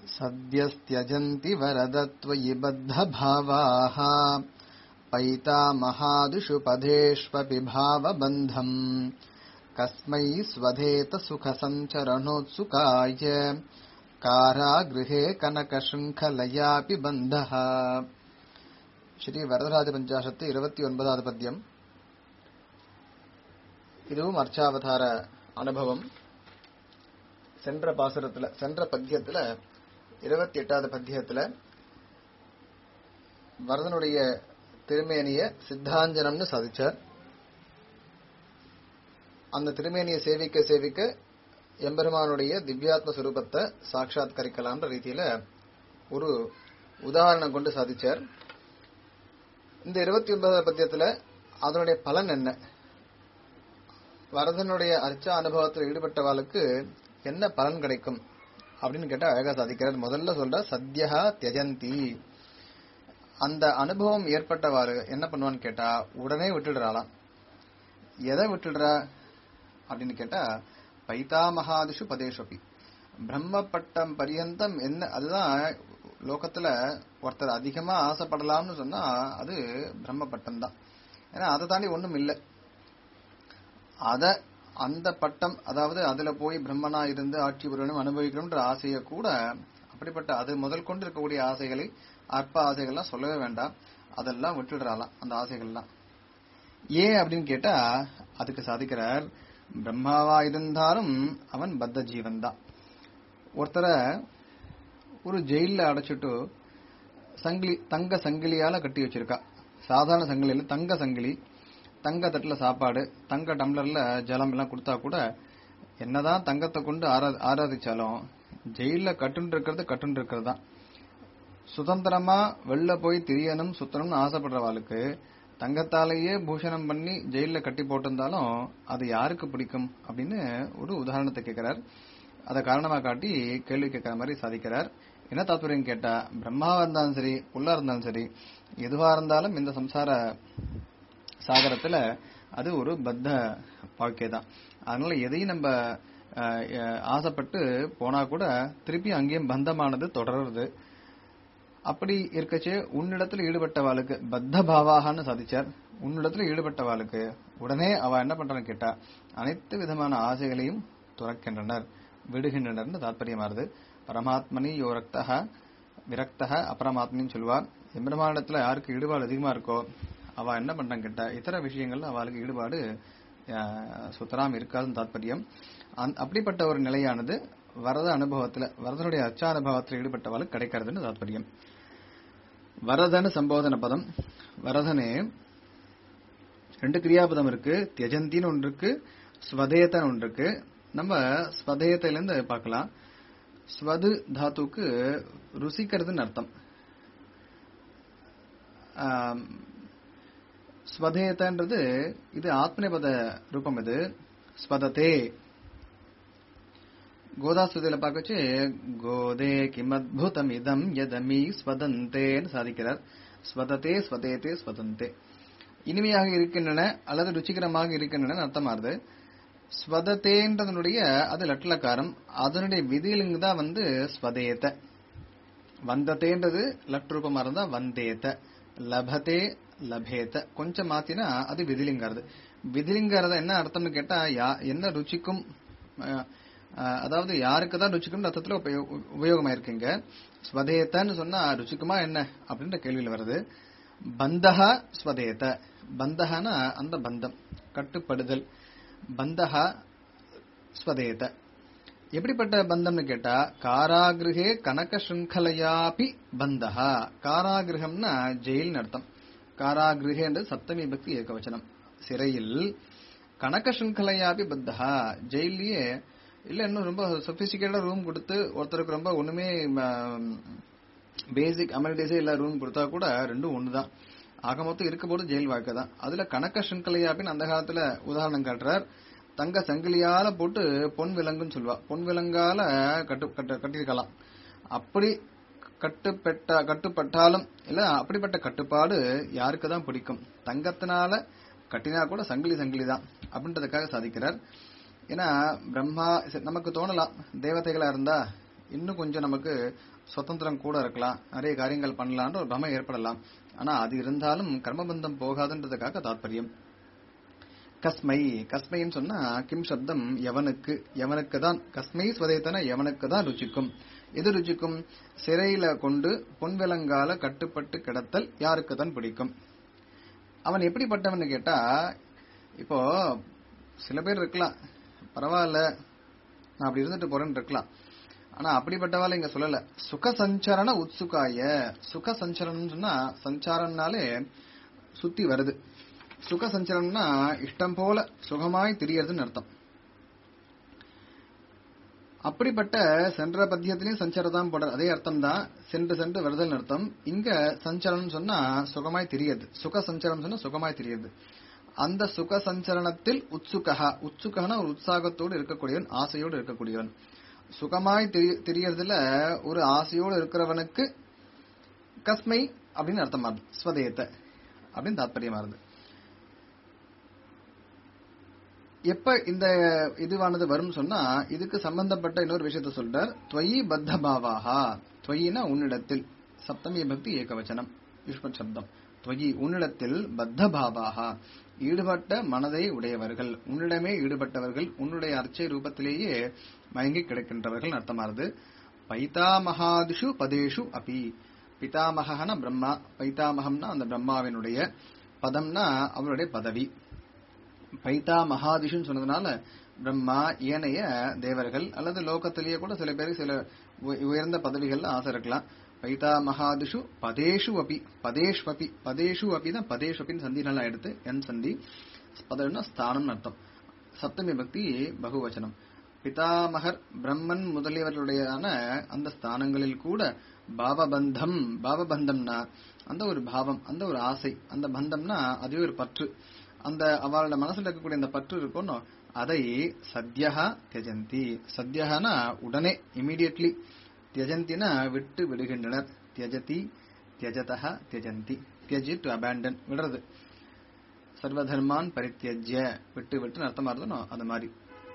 सद्यस्त्यजन्ति वरदत्वयि बद्धभावाः पैतामहादिषु पदेष्वपि भावबन्धम् कस्मै स्वधेत सुखसञ्चरणोत्सुकाय कारागृहे कनकशृङ्खलयापि बन्धः ஸ்ரீ வரதராஜ பஞ்சாசத்து இருபத்தி ஒன்பதாவது பத்தியம் இதுவும் அர்ச்சாவதார அனுபவம் சென்ற பாசுரத்துல சென்ற பத்தியத்துல இருபத்தி எட்டாவது பத்தியத்துல வரதனுடைய திருமேனிய சித்தாஞ்சனம்னு சாதிச்சார் அந்த திருமேனியை சேவிக்க சேவிக்க எம்பெருமானுடைய திவ்யாத்ம சுரூபத்தை சாட்சாத்கரிக்கலாம்ன்ற ரீதியில ஒரு உதாரணம் கொண்டு சாதிச்சார் இந்த இருபத்தி ஒன்பதாவது பத்தியத்துல அதனுடைய பலன் என்ன வரதனுடைய அர்ச்சா அனுபவத்தில் ஈடுபட்டவாளுக்கு என்ன பலன் கிடைக்கும் அப்படின்னு கேட்டா அழகா சாதிக்கிறார் முதல்ல சொல்ற சத்யா தியஜந்தி அந்த அனுபவம் ஏற்பட்டவாறு என்ன பண்ணுவான்னு கேட்டா உடனே விட்டுடுறாளாம் எதை விட்டுடுறா அப்படின்னு கேட்டா பைதாமகாதிஷு பதேஷபி பிரம்ம பட்டம் பரியந்தம் என்ன அதுதான் லோகத்துல ஒருத்தர் அதிகமா ஆசைப்படலாம்னு சொன்னா அது பிரம்ம பட்டம் தான் ஏன்னா அதை தாண்டி ஒண்ணும் இல்லை அத அந்த பட்டம் அதாவது அதுல போய் பிரம்மனா இருந்து ஆட்சி புரியணும் அனுபவிக்கணும்ன்ற ஆசையை கூட அப்படிப்பட்ட அது முதல் கொண்டு இருக்கக்கூடிய ஆசைகளை அற்ப ஆசைகள்லாம் சொல்லவே வேண்டாம் அதெல்லாம் விட்டுடுறாளாம் அந்த ஆசைகள்லாம் ஏன் அப்படின்னு கேட்டா அதுக்கு சாதிக்கிறார் பிரம்மாவா இருந்தாலும் அவன் பத்த ஜீவன் தான் ஒருத்தரை ஒரு ஜெயில அடைச்சிட்டு சங்கிலி தங்க சங்கிலியால கட்டி வச்சிருக்கா சாதாரண சங்கிலியில தங்க சங்கிலி தங்க தட்டுல சாப்பாடு தங்க டம்ளர்ல ஜலம் எல்லாம் கொடுத்தா கூட என்னதான் தங்கத்தை கொண்டு ஆரா- ஆராதிச்சாலும் ஜெயில கட்டுன்னு இருக்கிறது கட்டுன்னு இருக்கிறது தான் சுதந்திரமா வெளில போய் திரியணும் சுத்தணும்னு ஆசைப்படுறவாளுக்கு தங்கத்தாலேயே பூஷணம் பண்ணி ஜெயில கட்டி போட்டிருந்தாலும் அது யாருக்கு பிடிக்கும் அப்படின்னு ஒரு உதாரணத்தை கேட்கிறார் அதை காரணமா காட்டி கேள்வி கேட்கிற மாதிரி சாதிக்கிறார் என்ன தாத்பரியம் கேட்டா பிரம்மாவா இருந்தாலும் சரி புல்லா இருந்தாலும் சரி எதுவா இருந்தாலும் இந்த சம்சார சாகரத்துல அது ஒரு பத்த வாழ்க்கை தான் அதனால எதையும் நம்ம அஹ், அஹ், ஆசைப்பட்டு போனா கூட திருப்பி அங்கேயும் பந்தமானது தொடருது அப்படி இருக்கச்சே உன்னிடத்துல ஈடுபட்டவாளுக்கு பத்த பாவாகன்னு சாதிச்சார் உன்னிடத்துல ஈடுபட்டவாளுக்கு உடனே அவ என்ன பண்றான்னு கேட்டா அனைத்து விதமான ஆசைகளையும் துறக்கின்றனர் விடுகின்றனர்னு தாற்பயமாறுது பரமாத்மனி யோ ரக்தக விரக்தக அபரமாத்மின்னு சொல்லுவார் எம்பெருமானிடத்துல யாருக்கு ஈடுபாடு அதிகமா இருக்கோ அவ என்ன பண்றான் கேட்டா இதர விஷயங்கள்ல அவளுக்கு ஈடுபாடு அஹ், சுத்தராம் இருக்காதுன்னு தாற்பயம் அந்த- அப்படிப்பட்ட ஒரு நிலையானது வரத அனுபவத்துல வரதனுடைய அச்சா அனுபவத்தில் ஈடுபட்டவளுக்கு கிடைக்கிறதுன்னு தாற்பயம் வரதன சம்போதன பதம் வரதனே ரெண்டு கிரியாபதம் இருக்கு தியஜந்தின்னு ஒன்று இருக்கு ஸ்வதேதன் ஒன்று இருக்கு நம்ம ஸ்வதேயத்தில இருந்து பார்க்கலாம் ஸ்வது தாத்துக்கு ருசிக்கிறதுன்னு அர்த்தம் ஆம், ஸ்வதேதன்றது இது ஆத்மநேபத ரூபம் இது ஸ்வததே கோதாஸ்வதியில பார்க்கச்சு கோதே கிமத்புதம் இதம் யதமி ஸ்வதந்தேன்னு சாதிக்கிறார் ஸ்வததே ஸ்வதேதே ஸ்வதந்தே இனிமையாக இருக்கின்றன அல்லது ருச்சிகரமாக இருக்கின்றன அர்த்தமாறுது ஸ்வதத்தேன்றதனுடைய அது லட்லக்காரம் அதனுடைய விதியிலுங்க தான் வந்து ஸ்வதேத வந்ததேன்றது லட் ரூபமா இருந்தா வந்தேத லபதே லபேத கொஞ்சம் மாத்தினா அது விதிலிங்கிறது விதிலிங்கிறத என்ன அர்த்தம்னு கேட்டா யா- என்ன ருச்சிக்கும் அஹ், அஹ், அதாவது யாருக்கு தான் ருச்சிக்கும் அர்த்தத்துல உபயோ- உபயோகமாயிருக்குங்க ஸ்வதேதன்னு சொன்னா ருச்சிக்குமா என்ன அப்படின்ற கேள்வியில் வருது பந்தஹா ஸ்வதேத பந்தஹனா அந்த பந்தம் கட்டுப்படுதல் பந்தஹா ஸ்வதேத எப்படிப்பட்ட பந்தம்னு கேட்டா காராகிருஹே கனக சிருங்கலையாபி பந்தஹா காராகிருஹம்னா ஜெயில்னு அர்த்தம் காராகிருஹேன்றது சப்தமி பக்தி ஏகவச்சனம் சிறையில் கனக சிருங்கலையாபி பத்தஹா ஜெயிலேயே இல்ல இன்னும் ரொம்ப சொபிஸ்டிகேட்டா ரூம் கொடுத்து ஒருத்தருக்கு ரொம்ப ஒண்ணுமே பேசிக் அமெனிட்டிஸே இல்ல ரூம் கொடுத்தா கூட ரெண்டும் ஒண்ணுதான் ஆக மொத்தம் இருக்க போது ஜெயில் வாழ்க்கை தான் அதுல கணக்க சிங்கலையாப்பின்னு அந்த காலத்துல உதாரணம் காட்டுறார் தங்க சங்கிலியால போட்டு பொன் விலங்குன்னு சொல்லுவா பொன் விலங்கால கட்டு கட்டு கட்டிருக்கலாம் அப்படி கட்டுப்பட்ட கட்டுப்பட்டாலும் இல்ல அப்படிப்பட்ட கட்டுப்பாடு யாருக்கு தான் பிடிக்கும் தங்கத்தினால கட்டினா கூட சங்கிலி சங்கிலி தான் அப்படின்றதுக்காக சாதிக்கிறார் ஏன்னா பிரம்மா சரி, நமக்கு தோணலாம் தேவதைகளா இருந்தா இன்னும் கொஞ்சம் நமக்கு சுதந்திரம் கூட இருக்கலாம் நிறைய காரியங்கள் பண்ணலான்ற ஒரு பிரமை ஏற்படலாம் ஆனா அது இருந்தாலும் கர்மபந்தம் போகாதுன்றதுக்காக தாத்பரியம் கஸ்மை கஸ்மைன்னு சொன்னா கிம் சப்தம் எவனுக்கு எவனுக்கு தான் கஸ்மை ஸ்வதேத்தன எவனுக்கு தான் ருச்சிக்கும் எது ருச்சிக்கும் சிறையில கொண்டு பொன்விலங்கால கட்டுப்பட்டு கிடத்தல் யாருக்கு தான் பிடிக்கும் அவன் எப்படிப்பட்டவன்னு கேட்டா இப்போ சில பேர் இருக்கலாம் பரவாயில்ல நான் அப்படி இருந்துட்டு போறேன்னு இருக்கலாம் ஆனா அப்படிப்பட்டவாள் இங்க சொல்லல சுக சஞ்சரண உத்சுகாய சுக சஞ்சரணம் சொன்னா சஞ்சாரம்னாலே சுத்தி வருது சுக சஞ்சரணம்னா இஷ்டம் போல சுகமாய் திரியறதுன்னு அர்த்தம் அப்படிப்பட்ட சென்ற பத்தியத்திலையும் சஞ்சாரம் போடுற அதே அர்த்தம் தான் சென்று சென்று வருதல் அர்த்தம் இங்க சஞ்சரணம் சொன்னா சுகமாய் தெரியுது சுக சஞ்சரம் சொன்னா சுகமாய் தெரியுது அந்த சுக சஞ்சரணத்தில் உத்சுகா உத்சுகனா ஒரு உற்சாகத்தோடு இருக்கக்கூடியவன் ஆசையோடு இருக்கக்கூடியவன் சுகமாய் தெரியறதுல ஒரு ஆசையோடு இருக்கிறவனுக்கு கஸ்மை அப்படின்னு அர்த்தமாகுது ஸ்வதேயத்தை அப்படின்னு தாத்பரியமாகுது எப்ப இந்த இதுவானது வரும் சொன்னா இதுக்கு சம்பந்தப்பட்ட இன்னொரு விஷயத்த சொல்றார் துவயி பத்த பாவாகா துவயினா உன்னிடத்தில் சப்தமி பக்தி ஏகவச்சனம் யுஷ்மத் சப்தம் துவயி உன்னிடத்தில் பத்த பாவாகா ஈடுபட்ட மனதை உடையவர்கள் உன்னிடமே ஈடுபட்டவர்கள் உன்னுடைய அர்ச்சை ரூபத்திலேயே மயங்கி கிடக்கின்றவர்கள் அர்த்தமானது பைதாமகாதிஷு பதேஷு அபி பிதாமகன பிரம்மா பைதாமகம்னா அந்த பிரம்மாவினுடைய பதம்னா அவருடைய பதவி பைதா மகாதிஷுன்னு சொன்னதுனால பிரம்மா ஏனைய தேவர்கள் அல்லது லோகத்திலேயே கூட சில பேருக்கு சில உயர்ந்த பதவிகள்ல ஆசை இருக்கலாம் பைதா மகாதிஷு பதேஷு அபி பதேஷ் அபி பதேஷு அபி தான் பதேஷ் அப்பின்னு சந்தி நல்லா எடுத்து என் சந்தி பதம்னா ஸ்தானம் அர்த்தம் சப்தமி பக்தி பகுவச்சனம் பிதாமகர் பிரம்மன் முதலியவர்களுடையான அந்த ஸ்தானங்களில் கூட பாவபந்தம் பாவபந்தம்னா அந்த ஒரு பாவம் அந்த ஒரு ஆசை அந்த பந்தம்னா அதுவே ஒரு பற்று அந்த அவளோட மனசுல இருக்கக்கூடிய அந்த பற்று இருக்கணும் அதை சத்யா தியஜந்தி சத்யஹனா உடனே இமீடியட்லி தியஜந்தினா விட்டு விடுகின்றனர் தியஜதி தியஜதா தியஜந்தி தியஜி டு அபேண்டன் விடுறது சர்வதர்மான் பரித்தியஜ்ய விட்டு விட்டு அர்த்தமா இருந்தோம் அந்த மாதிரி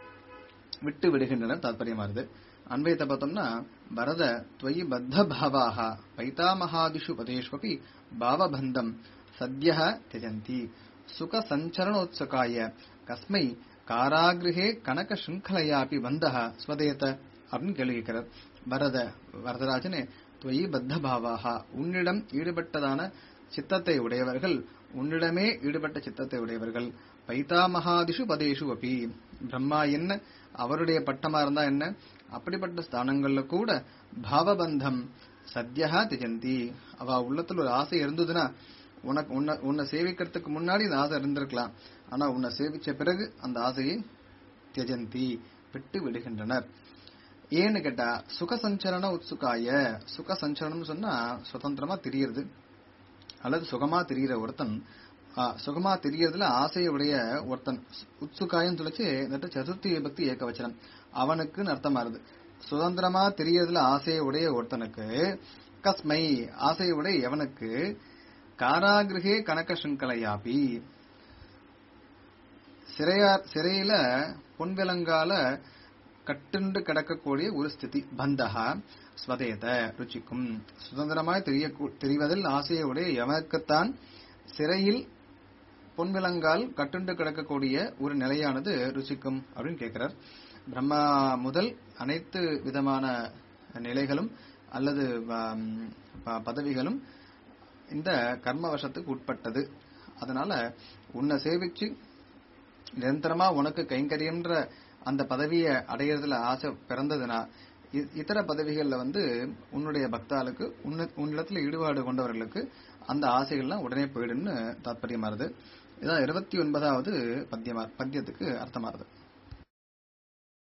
விட்டு விடுகின்றனர் தாத்பரியமா இருது அன்வயத்தை பார்த்தோம்னா பரத துவயி பத்த பாவாக பைதாமகாதிஷு பதேஷ்வபி பாவபந்தம் சத்ய தியஜந்தி சுக சஞ்சரணோத்சகாய கஸ்மை காராகிருஹே கனக சுங்கலையாபி வந்தக ஸ்வதேத அப்படின்னு கேள்வி கேட்கிறார் பரத வரதராஜனே துவயி பத்த பாவாக உன்னிடம் ஈடுபட்டதான சித்தத்தை உடையவர்கள் உன்னிடமே ஈடுபட்ட சித்தத்தை உடையவர்கள் பைதாமகாதிஷு பதேஷு அபி பிரம்மா என்ன அவருடைய பட்டமா இருந்தா என்ன அப்படிப்பட்ட ஸ்தானங்கள்ல கூட பாவபந்தம் சத்யா திஜந்தி அவ உள்ளத்துல ஒரு ஆசை இருந்ததுன்னா உனக்கு உன்னை உன்னை சேவிக்கிறதுக்கு முன்னாடி இந்த ஆசை இருந்திருக்கலாம் ஆனா உன்னை சேவிச்ச பிறகு அந்த ஆசையை தியஜந்தி விட்டு விடுகின்றனர் ஏன்னு கேட்டா சுக சஞ்சரண உத்சுகாய சுக சஞ்சரணம் சொன்னா சுதந்திரமா தெரியறது அல்லது சுகமா தெரியற ஒருத்தன் சுகமா தெரியறதுல ஆசையுடைய ஒருத்தன் உத்சுகாயம் சொல்லிச்சு இந்த சதுர்த்தி பக்தி ஏக்க வச்சனம் அவனுக்குன்னு அர்த்தமாறுது சுதந்திரமா தெரியறதுல ஆசையுடைய ஒருத்தனுக்கு கஸ்மை ஆசையுடைய எவனுக்கு காராகிருகே கனக சுங்கலையாபி சிறையார் சிறையில பொன்விலங்கால கட்டுண்டு கிடக்கக்கூடிய ஒரு ஸ்திதி பந்தகா ஸ்வதேத ருச்சிக்கும் சுதந்திரமாய் தெரிய தெரிவதில் ஆசையுடைய எவனுக்குத்தான் சிறையில் பொன்விலங்கால் கட்டுண்டு கிடக்கக்கூடிய ஒரு நிலையானது ருச்சிக்கும் அப்படின்னு கேட்கிறார் பிரம்மா முதல் அனைத்து விதமான நிலைகளும் அல்லது பதவிகளும் இந்த கர்மவசத்துக்கு உட்பட்டது அதனால உன்னை சேவிச்சு நிரந்தரமா உனக்கு கைங்கரியம்ன்ற அந்த பதவியை அடையிறதுல ஆசை பிறந்ததுன்னா இதர பதவிகள்ல வந்து உன்னுடைய பக்தாளுக்கு உன்னிடத்துல ஈடுபாடு கொண்டவர்களுக்கு அந்த ஆசைகள்லாம் உடனே போயிடுன்னு தாத்பரியமாறுது இதான் இருபத்தி ஒன்பதாவது பத்தியமா பத்தியத்துக்கு அர்த்தமாறுது